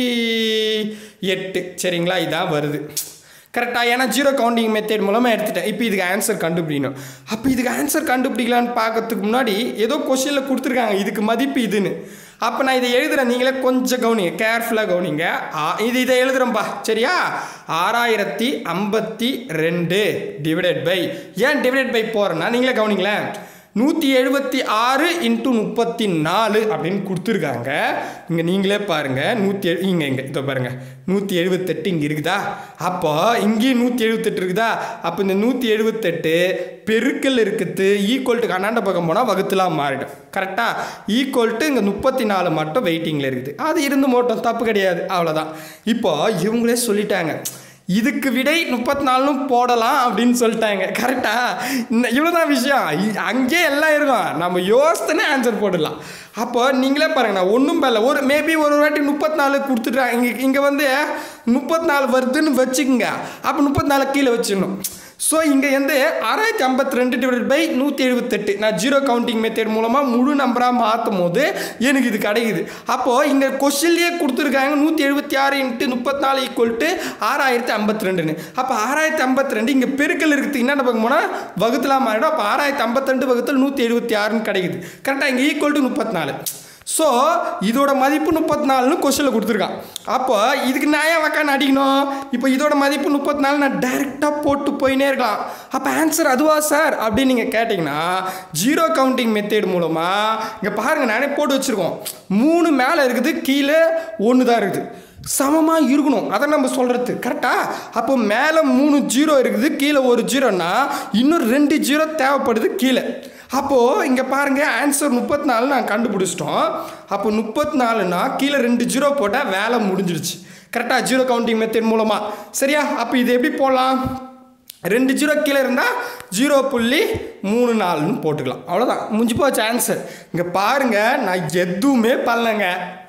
S1: எட்டு சரிங்களா இதான் வருது கரெக்டாக ஏன்னா ஜீரோ கவுண்டிங் மெத்தட் மூலமாக எடுத்துட்டேன் இப்போ இதுக்கு ஆன்சர் கண்டுபிடிக்கணும் அப்போ இதுக்கு ஆன்சர் கண்டுபிடிக்கலான்னு பார்க்கறதுக்கு முன்னாடி ஏதோ கொஷனில் கொடுத்துருக்காங்க இதுக்கு மதிப்பு இதுன்னு அப்போ நான் இதை எழுதுறேன் நீங்களே கொஞ்சம் கவனிங்க கேர்ஃபுல்லாக கவனிங்க ஆ- இது இதை எழுதுறேன்ப்பா சரியா ஆறாயிரத்தி ஐம்பத்தி ரெண்டு டிவைடட் பை ஏன் டிவைடட் பை போகிறேன்னா நீங்களே கவனிங்களேன் நூற்றி எழுபத்தி ஆறு இன்ட்டு முப்பத்தி நாலு அப்படின்னு கொடுத்துருக்காங்க இங்கே நீங்களே பாருங்கள் நூற்றி எழு இங்கே இங்கே இதோ பாருங்கள் நூற்றி எழுபத்தெட்டு இங்கே இருக்குதா அப்போ இங்கேயும் நூற்றி எழுபத்தெட்டு இருக்குதா அப்போ இந்த நூற்றி எழுபத்தெட்டு பெருக்கல் இருக்குது ஈக்குவல் டு கண்ணாண்ட பக்கம் போனால் வகுத்துலாம் மாறிடும் கரெக்டாக ஈக்குவல் டு இங்கே முப்பத்தி நாலு மட்டும் வெயிட்டிங்கில் இருக்குது அது இருந்து மட்டும் தப்பு கிடையாது அவ்வளோதான் இப்போ இவங்களே சொல்லிட்டாங்க இதுக்கு விடை முப்பத்தி நாலும் போடலாம் அப்படின்னு சொல்லிட்டாங்க கரெக்டா இந்த இவ்வளோதான் விஷயம் இ- அங்கேயே எல்லாம் இருக்கும் நம்ம யோசித்தனே ஆன்சர் போடலாம் அப்போ நீங்களே பாருங்க நான் ஒன்றும் பண்ணல ஒரு மேபி ஒரு வாட்டி முப்பத்தி நாலு கொடுத்துட்டாங்க இங்கே இங்கே வந்து முப்பத்தி நாலு வருதுன்னு வச்சுக்கோங்க அப்போ முப்பத்தி நாலு கீழே வச்சிடணும் ஸோ இங்கே வந்து ஆறாயிரத்தி ஐம்பத்தி ரெண்டு டிவைட் பை நூற்றி எழுபத்தெட்டு நான் ஜீரோ கவுண்டிங் மெத்தட் மூலமாக முழு நம்பராக மாற்றும் போது எனக்கு இது கிடைக்குது அப்போது இங்கே கொஷின்லேயே கொடுத்துருக்காங்க நூற்றி எழுபத்தி ஆறு இன்ட்டு முப்பத்தி நாலு ஈக்குவல் டு ஆறாயிரத்தி ஐம்பத்தி ரெண்டுன்னு அப்போ ஆறாயிரத்தி ஐம்பத்தி ரெண்டு இங்கே பெருக்கல் இருக்குது என்ன பார்க்க போனால் வகுத்தலாம் மாறிடும் அப்போ ஆறாயிரத்தி ஐம்பத்தி ரெண்டு வகுத்தல் நூற்றி எழுபத்தி ஆறுன்னு கிடைக்குது கரெக்டாக இங்கே ஈக்குவல் டு முப்பத்தி நாலு ஸோ இதோட மதிப்பு முப்பத்தி நாலுன்னு கொஸ்டினில் கொடுத்துருக்கான் அப்போ இதுக்கு நான் ஏன் உக்காந்து அடிக்கணும் இப்போ இதோட மதிப்பு முப்பத்தி நாலு நான் டைரெக்டாக போட்டு போயினே இருக்கலாம் அப்போ ஆன்சர் அதுவா சார் அப்படின்னு நீங்கள் கேட்டிங்கன்னா ஜீரோ கவுண்டிங் மெத்தேட் மூலமாக இங்கே பாருங்கள் நானே போட்டு வச்சுருக்கோம் மூணு மேலே இருக்குது கீழே ஒன்று தான் இருக்குது சமமாக இருக்கணும் அதை நம்ம சொல்கிறது கரெக்டா அப்போ மேலே மூணு ஜீரோ இருக்குது கீழே ஒரு ஜீரோன்னா இன்னும் ரெண்டு ஜீரோ தேவைப்படுது கீழே அப்போது இங்கே பாருங்கள் ஆன்சர் முப்பத்தி நாலு நான் கண்டுபிடிச்சிட்டோம் அப்போ முப்பத்தி நாலுனா கீழே ரெண்டு ஜீரோ போட்டால் வேலை முடிஞ்சிடுச்சு கரெக்டாக ஜீரோ கவுண்டிங் மெத்தட் மூலமாக சரியா அப்போ இது எப்படி போடலாம் ரெண்டு ஜீரோ கீழே இருந்தால் ஜீரோ புள்ளி மூணு நாலுன்னு போட்டுக்கலாம் அவ்வளோதான் முடிஞ்சு போச்சு ஆன்சர் இங்கே பாருங்கள் நான் எதுவுமே பண்ணலைங்க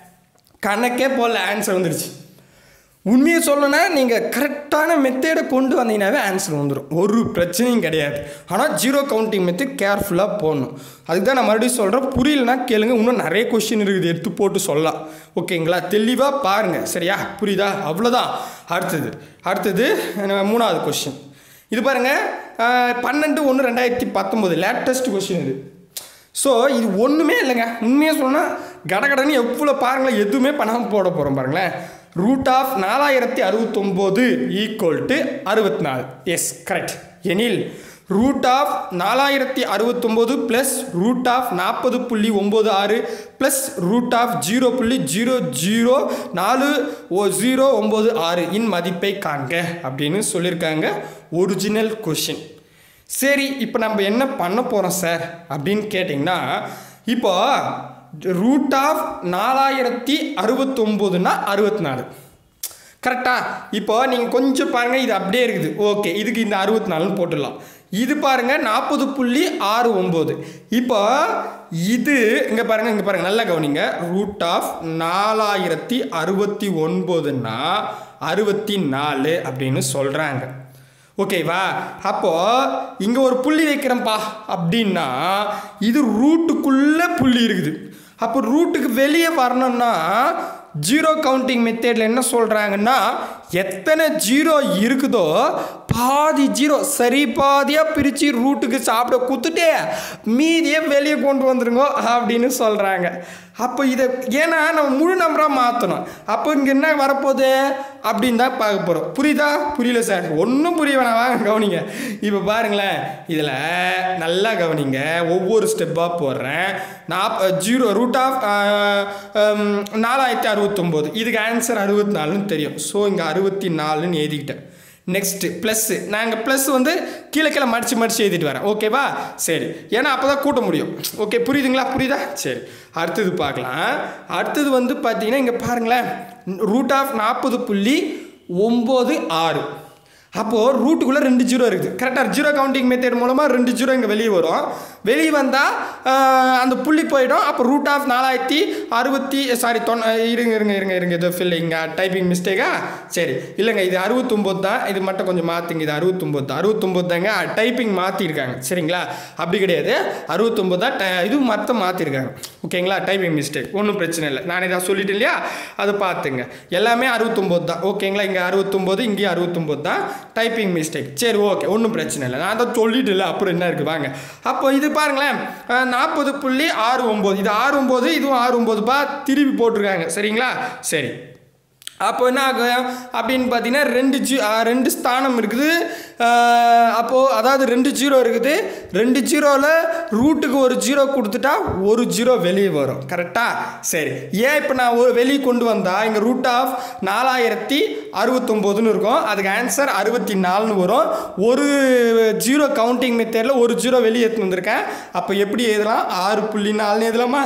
S1: கணக்கே போடல ஆன்சர் வந்துடுச்சு உண்மையை சொல்லணும்னா நீங்கள் கரெக்டான மெத்தேடை கொண்டு வந்தீங்கன்னாவே ஆன்சர் வந்துடும் ஒரு பிரச்சனையும் கிடையாது ஆனால் ஜீரோ கவுண்டிங் மெத்தட் கேர்ஃபுல்லாக போடணும் அதுக்கு தான் நான் மறுபடியும் சொல்கிறேன் புரியலனா கேளுங்க இன்னும் நிறைய கொஸ்டின் இருக்குது எடுத்து போட்டு சொல்லலாம் ஓகேங்களா தெளிவாக பாருங்கள் சரியா புரியுதா அவ்வளோதான் அடுத்தது அடுத்தது அஹ், மூணாவது கொஸ்டின் இது பாருங்கள் அஹ், பன்னெண்டு ஒன்று ரெண்டாயிரத்தி பத்தொம்போது லேட்டஸ்ட் கொஸ்டின் இது ஸோ இது ஒன்றுமே இல்லைங்க உண்மையாக சொன்னால் கடகடன்னு எவ்வளோ பாருங்களேன் எதுவுமே பண்ணாமல் போட போகிறோம் பாருங்களேன் ரூட் ஆஃப் நாலாயிரத்தி அறுபத்தொம்போது ஈக்குவல் டு அறுபத்தி நாலு எஸ் கரெக்ட் எனில் ரூட் ஆஃப் நாலாயிரத்தி அறுபத்தொம்போது ப்ளஸ் ரூட் ஆஃப் நாற்பது புள்ளி ஒம்பது ஆறு ப்ளஸ் ரூட் ஆஃப் ஜீரோ புள்ளி ஜீரோ ஜீரோ நாலு ஓ ஜீரோ ஒம்பது ஆறு இன் மதிப்பை காண்க அப்படின்னு சொல்லியிருக்காங்க ஒரிஜினல் கொஷின் சரி இப்போ நம்ம என்ன பண்ண போகிறோம் சார் அப்படின்னு கேட்டிங்கன்னா இப்போ ரூட் ஆஃப் நாலாயிரத்தி அறுபத்தொம்போதுன்னா அறுபத்தி நாலு கரெக்டா இப்போ நீங்கள் கொஞ்சம் பாருங்கள் இது அப்படியே இருக்குது ஓகே இதுக்கு இந்த அறுபத்தி நாலுன்னு போட்டுடலாம் இது பாருங்க நாற்பது புள்ளி ஆறு ஒம்பது இப்போ இது இங்கே பாருங்க இங்கே பாருங்க நல்லா கவனிங்க ரூட் ஆஃப் நாலாயிரத்தி அறுபத்தி ஒன்பதுன்னா அறுபத்தி நாலு அப்படின்னு சொல்கிறாங்க ஓகேவா அப்போ இங்கே ஒரு புள்ளி வைக்கிறேன்ப்பா அப்படின்னா இது ரூட்டுக்குள்ளே புள்ளி இருக்குது அப்போ ரூட்டுக்கு வெளியே வரணும்னா ஜீரோ கவுண்டிங் மெத்தேடில் என்ன சொல்கிறாங்கன்னா எத்தனை ஜீரோ இருக்குதோ பாதி ஜீரோ சரி பாதியாக பிரித்து ரூட்டுக்கு சாப்பிட குத்துட்டே மீதியை வெளியே கொண்டு வந்துருங்க அப்படின்னு சொல்கிறாங்க அப்போ இதை ஏன்னா நம்ம முழு நம்பராக மாற்றணும் அப்போ இங்கே என்ன வரப்போகுது அப்படின்னு தான் பார்க்க போகிறோம் புரியுதா புரியல சார் ஒன்றும் புரிய வேணாம் வாங்க கவனிங்க இப்போ பாருங்களேன் இதில் நல்லா கவனிங்க ஒவ்வொரு ஸ்டெப்பாக போடுறேன் நாப் ஜீரோ ரூட் ஆஃப் நாலாயிரத்தி அறுபத்தொம்போது இதுக்கு ஆன்சர் அறுபத்தி நாலுன்னு தெரியும் ஸோ இங்கே அறுபத்தி நாலுன்னு எழுதிக்கிட்டேன் நெக்ஸ்ட்டு ப்ளஸ்ஸு நாங்கள் ப்ளஸ் வந்து கீழே கீழே மடித்து மடித்து எழுதிட்டு வரேன் ஓகேவா சரி ஏன்னா அப்போ தான் கூட்ட முடியும் ஓகே புரியுதுங்களா புரியுதா சரி அடுத்தது பார்க்கலாம் அடுத்தது வந்து பார்த்தீங்கன்னா இங்கே பாருங்களேன் ரூட் ஆஃப் நாற்பது புள்ளி ஒம்பது ஆறு அப்போது ரூட்டுக்குள்ளே ரெண்டு ஜீரோ இருக்குது கரெக்டாக ஜீரோ கவுண்டிங் மெத்தட் மூலமாக ரெண்டு ஜீரோ இங்கே வெளியே வரும் வெளியே வந்தால் அந்த புள்ளி போயிடும் அப்போ ரூட் ஆஃப் நாலாயிரத்தி அறுபத்தி சாரி தொண்ண இருங்க இருங்க இருங்க இருங்க இது ஃபில்லிங்க டைப்பிங் மிஸ்டேக்கா சரி இல்லைங்க இது அறுபத்தொம்போது தான் இது மட்டும் கொஞ்சம் மாற்றுங்க இது அறுபத்தொம்போது தான் அறுபத்தொம்போது தாங்க டைப்பிங் மாற்றிருக்காங்க சரிங்களா அப்படி கிடையாது அறுபத்தொம்போது தான் ட இது மற்ற மாற்றிருக்காங்க ஓகேங்களா டைப்பிங் மிஸ்டேக் ஒன்றும் பிரச்சனை இல்லை நான் இதை சொல்லிட்டேன் இல்லையா அதை பார்த்துங்க எல்லாமே அறுபத்தொம்போது தான் ஓகேங்களா இங்கே அறுபத்தொம்போது இங்கேயும் அறுபத்தொம்போது தான் டைப்பிங் மிஸ்டேக் சரி ஓகே ஒன்றும் பிரச்சனை இல்லை நான் தான் சொல்லிட்டு இல்லை அப்புறம் என்ன இருக்குது வாங்க அப்போ இது பாருங்களேன் நாற்பது புள்ளி ஆறு ஒம்பது இது ஆறு ஒம்பது இதுவும் ஆறு ஒம்பதுப்பா திருப்பி போட்டிருக்காங்க சரிங்களா சரி அப்போ என்ன ஆகும் அப்படின்னு பார்த்தீங்கன்னா ரெண்டு ஜீ ரெண்டு ஸ்தானம் இருக்குது அப்போது அதாவது ரெண்டு ஜீரோ இருக்குது ரெண்டு ஜீரோவில் ரூட்டுக்கு ஒரு ஜீரோ கொடுத்துட்டா ஒரு ஜீரோ வெளியே வரும் கரெக்டாக சரி ஏன் இப்போ நான் ஒரு வெளியே கொண்டு வந்தால் இங்கே ரூட் ஆஃப் நாலாயிரத்தி அறுபத்தொம்போதுன்னு இருக்கும் அதுக்கு ஆன்சர் அறுபத்தி நாலுன்னு வரும் ஒரு ஜீரோ கவுண்டிங் மெத்தேடில் ஒரு ஜீரோ வெளியே எடுத்து வந்திருக்கேன் அப்போ எப்படி எழுதலாம் ஆறு புள்ளி நாலுன்னு எழுதலாமா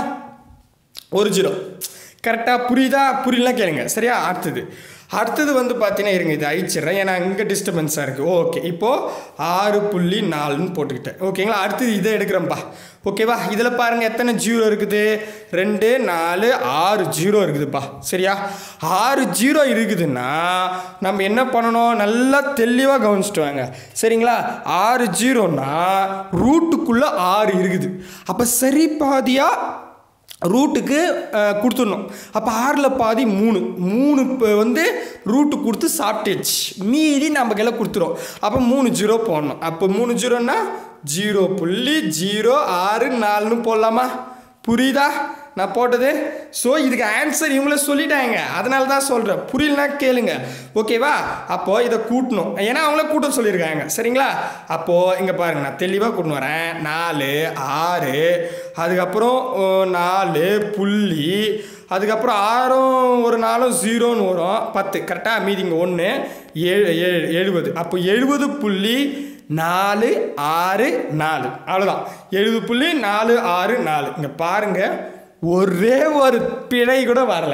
S1: ஒரு ஜீரோ கரெக்டாக புரியுதா புரியலாம் கேளுங்க சரியா அடுத்தது அடுத்தது வந்து பார்த்தீங்கன்னா இருங்க இது அழிச்சிடுறேன் ஏன்னா இங்கே டிஸ்டர்பன்ஸாக இருக்குது ஓகே இப்போது ஆறு புள்ளி நாலுன்னு போட்டுக்கிட்டேன் ஓகேங்களா அடுத்தது இதை எடுக்கிறேன்ப்பா ஓகேவா இதில் பாருங்கள் எத்தனை ஜீரோ இருக்குது ரெண்டு நாலு ஆறு ஜீரோ இருக்குதுப்பா சரியா ஆறு ஜீரோ இருக்குதுன்னா நம்ம என்ன பண்ணணும் நல்லா தெளிவாக கவனிச்சிட்டு வாங்க சரிங்களா ஆறு ஜீரோன்னா ரூட்டுக்குள்ளே ஆறு இருக்குது அப்போ சரி பாதியாக ரூட்டுக்கு கொடுத்துடணும் அப்போ ஆறில் பாதி மூணு மூணு இப்போ வந்து ரூட்டு கொடுத்து சாப்பிட்டுச்சு மீதி நம்ம கையில் கொடுத்துரும் அப்போ மூணு ஜீரோ போடணும் அப்போ மூணு ஜீரோன்னா ஜீரோ புள்ளி ஜீரோ ஆறு நாலுன்னு போடலாமா புரியுதா நான் போட்டது ஸோ இதுக்கு ஆன்சர் இவங்களே சொல்லிட்டாங்க அதனால தான் சொல்கிறேன் புரியலனா கேளுங்க ஓகேவா அப்போது இதை கூட்டணும் ஏன்னா அவங்களே கூட்ட சொல்லியிருக்காங்க சரிங்களா அப்போது இங்கே பாருங்க நான் தெளிவாக கூட்டின்னு வரேன் நாலு ஆறு அதுக்கப்புறம் நாலு புள்ளி அதுக்கப்புறம் ஆறும் ஒரு நாளும் ஜீரோன்னு வரும் பத்து கரெக்டாக மீதி இங்கே ஒன்று ஏழு ஏழு எழுபது அப்போ எழுபது புள்ளி நாலு ஆறு நாலு அவ்வளோதான் எழுபது புள்ளி நாலு ஆறு நாலு இங்கே பாருங்கள் ஒரே ஒரு பிழை கூட வரல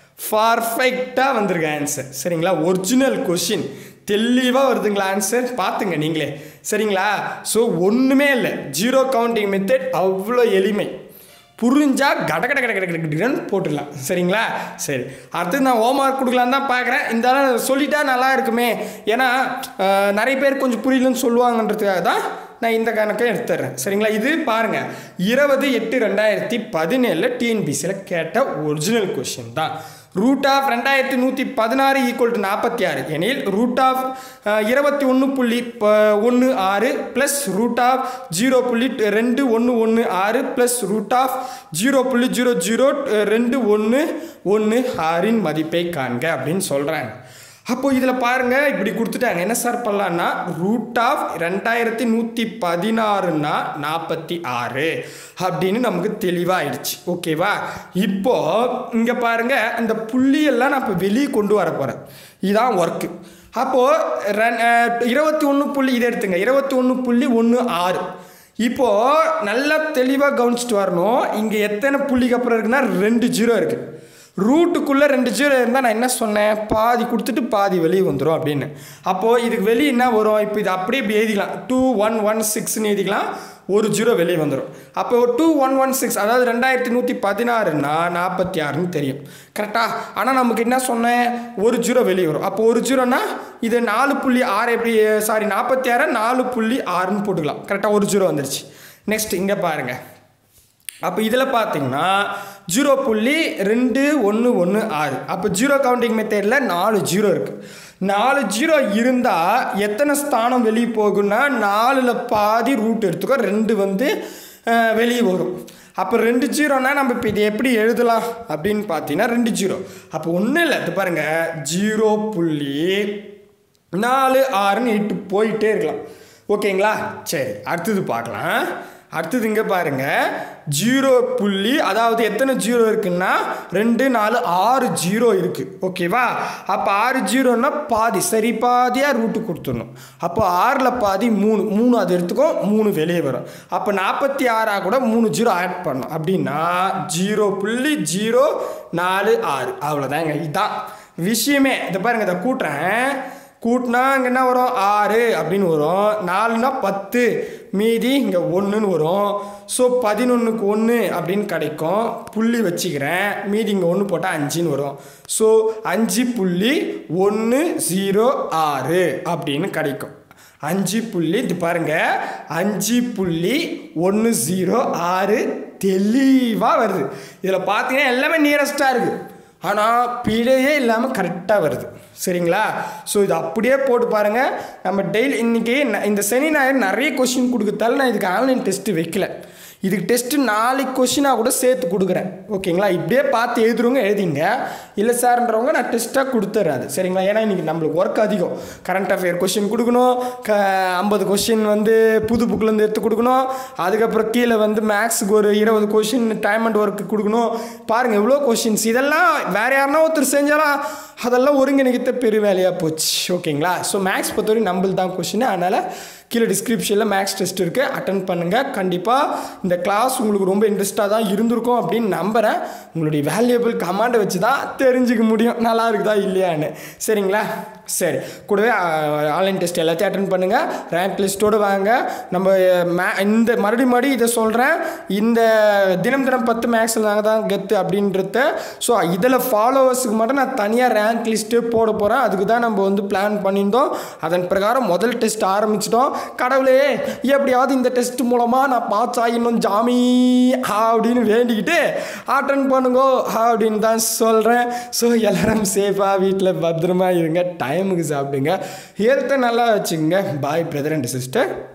S1: பர்ஃபெக்டாக வந்திருக்கு ஆன்சர் சரிங்களா ஒரிஜினல் கொஷின் தெளிவாக வருதுங்களா ஆன்சர் பார்த்துங்க நீங்களே சரிங்களா ஸோ ஒன்றுமே இல்லை ஜீரோ கவுண்டிங் மெத்தட் அவ்வளோ எளிமை புரிஞ்சா கட கட கட கட கட கடன்னு போட்டுடலாம் சரிங்களா சரி அடுத்து நான் ஹோம் ஒர்க் கொடுக்கலான்னு தான் பார்க்குறேன் இந்த சொல்லிட்டா நல்லா இருக்குமே ஏன்னா நிறைய பேர் கொஞ்சம் புரியலன்னு சொல்லுவாங்கன்றதுக்காக தான் நான் இந்த கணக்கை எடுத்துடுறேன் சரிங்களா இது பாருங்கள் இருபது எட்டு ரெண்டாயிரத்தி பதினேழில் டிஎன்பிசியில் கேட்ட ஒரிஜினல் கொஷின் தான் ரூட் ஆஃப் ரெண்டாயிரத்தி நூற்றி பதினாறு ஈக்குவல் டு நாற்பத்தி ஆறு எனில் ரூட் ஆஃப் இருபத்தி ஒன்று புள்ளி ஒன்று ஆறு ப்ளஸ் ரூட் ஆஃப் ஜீரோ புள்ளி ரெண்டு ஒன்று ஒன்று ஆறு ப்ளஸ் ரூட் ஆஃப் ஜீரோ புள்ளி ஜீரோ ஜீரோ ரெண்டு ஒன்று ஒன்று ஆறின் மதிப்பை காண்க அப்படின்னு சொல்கிறாங்க அப்போது இதில் பாருங்கள் இப்படி கொடுத்துட்டாங்க என்ன சார் பண்ணலான்னா ரூட் ஆஃப் ரெண்டாயிரத்தி நூற்றி பதினாறுனா நாற்பத்தி ஆறு அப்படின்னு நமக்கு தெளிவாகிடுச்சு ஓகேவா இப்போது இங்கே பாருங்கள் இந்த புள்ளியெல்லாம் நான் இப்போ வெளியே கொண்டு வர போகிறேன் இதுதான் ஒர்க்கு அப்போது ரன் இருபத்தி ஒன்று புள்ளி இதை எடுத்துங்க இருபத்தி ஒன்று புள்ளி ஒன்று ஆறு இப்போது நல்லா தெளிவாக கவனிச்சிட்டு வரணும் இங்கே எத்தனை புள்ளிக்கு அப்புறம் இருக்குன்னா ரெண்டு ஜீரோ இருக்குது ரூட்டுக்குள்ளே ரெண்டு ஜீரோ இருந்தால் நான் என்ன சொன்னேன் பாதி கொடுத்துட்டு பாதி வெளியே வந்துடும் அப்படின்னு அப்போது இதுக்கு வெளியே என்ன வரும் இப்போ இது அப்படியே இப்படி எழுதிக்கலாம் டூ ஒன் ஒன் சிக்ஸ்னு எழுதிக்கலாம் ஒரு ஜீரோ வெளியே வந்துடும் அப்போ டூ ஒன் ஒன் சிக்ஸ் அதாவது ரெண்டாயிரத்தி நூற்றி பதினாறுனா நாற்பத்தி ஆறுன்னு தெரியும் கரெக்டாக ஆனால் நமக்கு என்ன சொன்னேன் ஒரு ஜீரோ வெளியே வரும் அப்போ ஒரு ஜீரோனா இது நாலு புள்ளி ஆறு எப்படி சாரி நாற்பத்தி ஆறு நாலு புள்ளி ஆறுன்னு போட்டுக்கலாம் கரெக்டாக ஒரு ஜீரோ வந்துருச்சு நெக்ஸ்ட் இங்கே பாருங்கள் அப்போ இதில் பார்த்தீங்கன்னா ஜீரோ புள்ளி ரெண்டு ஒன்று ஒன்று ஆறு அப்போ ஜீரோ கவுண்டிங் மெத்தடில் நாலு ஜீரோ இருக்குது நாலு ஜீரோ இருந்தால் எத்தனை ஸ்தானம் வெளியே போகும்னா நாலில் பாதி ரூட் எடுத்துக்கோ ரெண்டு வந்து அஹ், வெளியே வரும் அப்போ ரெண்டு ஜீரோனா நம்ம இப்போ இது எப்படி எழுதலாம் அப்படின்னு பார்த்தீங்கன்னா ரெண்டு ஜீரோ அப்போ ஒன்றும் இல்லை இது பாருங்கள் ஜீரோ புள்ளி நாலு ஆறுன்னு இட்டு போயிட்டே இருக்கலாம் ஓகேங்களா சரி அடுத்தது பார்க்கலாம் அடுத்தது இங்கே பாருங்க ஜீரோ புள்ளி அதாவது எத்தனை ஜீரோ இருக்குன்னா ரெண்டு நாலு ஆறு ஜீரோ இருக்குது ஓகேவா அப்போ ஆறு ஜீரோன்னா பாதி சரி பாதியாக ரூட்டு கொடுத்துடணும் அப்போ ஆறில் பாதி மூணு மூணு அது எடுத்துக்கோ மூணு வெளியே வரும் அப்போ நாற்பத்தி ஆறாக கூட மூணு ஜீரோ ஆட் பண்ணணும் அப்படின்னா ஜீரோ புள்ளி ஜீரோ நாலு ஆறு அவ்வளோதாங்க இதுதான் விஷயமே இதை பாருங்க இதை கூட்டுறேன் கூட்டினா இங்கே என்ன வரும் ஆறு அப்படின்னு வரும் நாலுனா பத்து மீதி இங்கே ஒன்றுன்னு வரும் ஸோ பதினொன்றுக்கு ஒன்று அப்படின்னு கிடைக்கும் புள்ளி வச்சுக்கிறேன் மீதி இங்கே ஒன்று போட்டால் அஞ்சுன்னு வரும் ஸோ அஞ்சு புள்ளி ஒன்று ஜீரோ ஆறு அப்படின்னு கிடைக்கும் அஞ்சு புள்ளி இது பாருங்க அஞ்சு புள்ளி ஒன்று ஜீரோ ஆறு தெளிவாக வருது இதில் பார்த்தீங்கன்னா எல்லாமே நியரஸ்ட்டாக இருக்குது ஆனால் பிழையே இல்லாமல் கரெக்டாக வருது சரிங்களா ஸோ இது அப்படியே போட்டு பாருங்கள் நம்ம டெய்லி இன்றைக்கி இந்த சனி ஞாயிறு நிறைய கொஷின் கொடுக்கறதால நான் இதுக்கு ஆன்லைன் டெஸ்ட்டு வைக்கல இதுக்கு டெஸ்ட்டு நாளைக்கு கொஷினாக கூட சேர்த்து கொடுக்குறேன் ஓகேங்களா இப்படியே பார்த்து எழுதுறவங்க எழுதிங்க இல்லை சார்ன்றவங்க நான் டெஸ்ட்டாக கொடுத்துட்றாது சரிங்களா ஏன்னா இன்றைக்கி நம்மளுக்கு ஒர்க் அதிகம் கரண்ட் அஃபேர் கொஷின் கொடுக்கணும் க ஐம்பது கொஷின் வந்து புது புக்கிலேருந்து எடுத்து கொடுக்கணும் அதுக்கப்புறம் கீழே வந்து மேக்ஸுக்கு ஒரு இருபது கொஷின் டைம் அண்ட் ஒர்க்கு கொடுக்கணும் பாருங்கள் இவ்வளோ கொஷின்ஸ் இதெல்லாம் வேறு யாருன்னா ஒருத்தர் செஞ்சாலும் அதெல்லாம் ஒருங்கிணைக்கிட்ட பெரிய வேலையாக போச்சு ஓகேங்களா ஸோ மேக்ஸ் பொறுத்தவரைக்கும் நம்மளுக்கு தான் கொஷின் அதனால் கீழே டிஸ்கிரிப்ஷனில் மேக்ஸ் டெஸ்ட் இருக்குது அட்டன் பண்ணுங்கள் கண்டிப்பாக இந்த கிளாஸ் உங்களுக்கு ரொம்ப இன்ட்ரெஸ்ட்டாக தான் இருந்திருக்கும் அப்படின்னு நம்புகிறேன் உங்களுடைய வேல்யூபிள் கமாண்டை வச்சு தான் தெரிஞ்சுக்க முடியும் நல்லா இருக்குதா இல்லையான்னு சரிங்களா சரி கூடவே ஆன்லைன் டெஸ்ட் எல்லாத்தையும் அட்டன் பண்ணுங்கள் ரேங்க் லிஸ்ட்டோடு வாங்க நம்ம மே இந்த மறுபடியும் மறுபடியும் இதை சொல்கிறேன் இந்த தினம் தினம் பத்து மேக்ஸில் நாங்கள் தான் கெத்து அப்படின்றத ஸோ இதில் ஃபாலோவர்ஸுக்கு மட்டும் நான் தனியாக ரேங்க் லிஸ்ட்டு போட போகிறேன் அதுக்கு தான் நம்ம வந்து பிளான் பண்ணியிருந்தோம் அதன் பிரகாரம் முதல் டெஸ்ட் ஆரம்பிச்சிட்டோம் கடவுளே எப்படியாவது இந்த டெஸ்ட் மூலமாக நான் பாஸ் ஆகிடணும் ஜாமி அப்படின்னு வேண்டிக்கிட்டு அட்டன் பண்ணுங்கோ அப்படின்னு தான் சொல்கிறேன் ஸோ எல்லாரும் சேஃபாக வீட்டில் பத்திரமா இருங்க டைமுக்கு சாப்பிடுங்க ஹெல்த்தை நல்லா வச்சுக்கோங்க பாய் பிரதர் அண்ட் சிஸ்டர்